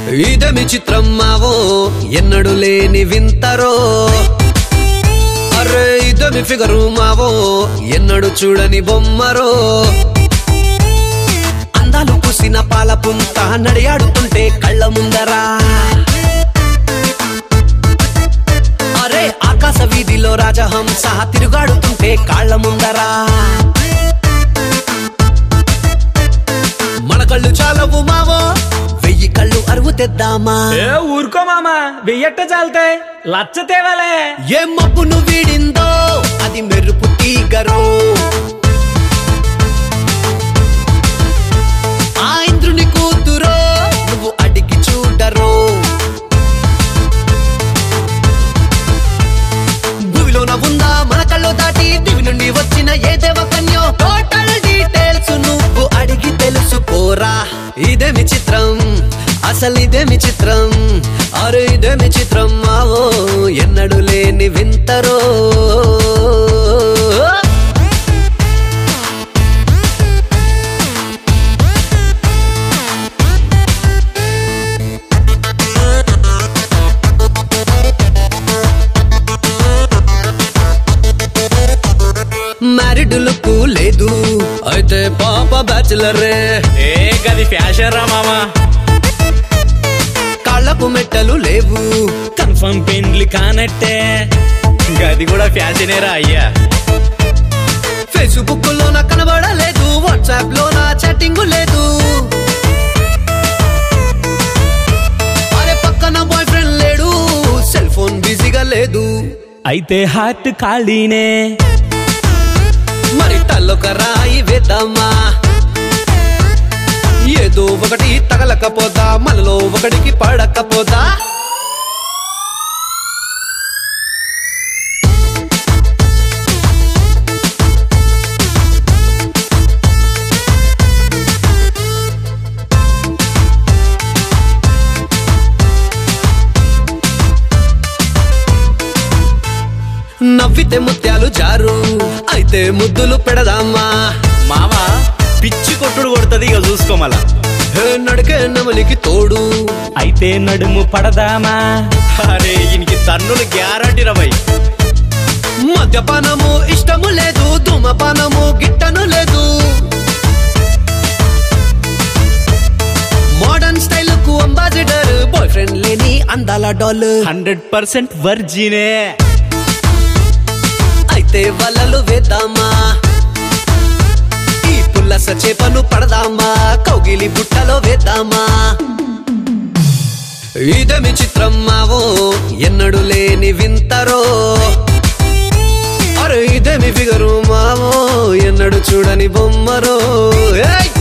ఇదమి చిత్రం మావో ఎన్నడు లేని వింతరో అరే ఇదమి ఫిగరు మావో ఎన్నడు చూడని బొమ్మరో అందాలు పూసిన పాల పుంత నడియాడుతుంటే కళ్ళ ముందరా అరే ఆకాశ వీధిలో రాజహంస తిరుగాడుతుంటే కాళ్ళ ముందరా మన కళ్ళు చాలవు మావో వెయ్యి కళ్ళు అరువు తెద్దామా ఏ ఊరుకో మామ వెయ్యట్ట చాలుతాయి లచ్చ తేవాలే ఏ మబ్బును వీడిందో అది మెరుపు తీగరో ఆ ఇంద్రుని కూతురో నువ్వు అడిగి చూడరో భూమిలోన ఉందా మన కళ్ళు దాటి దివి నుండి వచ్చిన ఏ దేవకన్యో టోటల్ డీటెయిల్స్ నువ్వు అడిగి తెలుసుకోరా ఇదేమి చిత్రం అసలు ఇదేమి చిత్రం అరే ఇదేమి చిత్రం మావో ఎన్నడు లేని వింతరో మ్యారీడ్ లుక్ లేదు అయితే పాప బ్యాచులరే ఏ గది ఫ్యాషన్ రా మామ కాళ్ళకు మెట్టలు లేవు కన్ఫర్మ్ పెండ్లి కానట్టే గది కూడా ఫ్యాషనే రా అయ్యా ఫేస్బుక్ లోన కనబడలేదు వాట్సాప్ లోన చాటింగ్ లేదు అరే పక్కన బాయ్ ఫ్రెండ్ లేడు సెల్ ఫోన్ బిజీగా లేదు అయితే హార్ట్ ఖాళీనే మరి తల్లొక రాయి వేద్దామా ఏదో ఒకటి తగలకపోదా మనలో ఒకటికి పడకపోదా నవ్వితే ముత్యాలు జారు అయితే ముద్దులు పెడదామా మామ పిచ్చి కొట్టుడు కొడుతుంది ఇక చూసుకోమల హే నడికే నమలికి తోడు అయితే నడుము పడదామా అరే ఇనికి తన్నులు గ్యారంటీ రవై మద్యపానము ఇష్టము లేదు ధూమపానము గిట్టను లేదు మోడర్న్ స్టైల్ కు అంబాసిడర్ బాయ్ ఫ్రెండ్ లేని అందాల డాల్ హండ్రెడ్ పర్సెంట్ వర్జినే అయితే వలలు వేద్దామా ఈ పుల్లస చేపను పడదామా కౌగిలి బుట్టలో వేద్దామా ఇదమి చిత్రం మావో ఎన్నడు లేని వింతరో అరే ఇదేమి ఫిగరు మావో ఎన్నడు చూడని బొమ్మరో ఏయ్!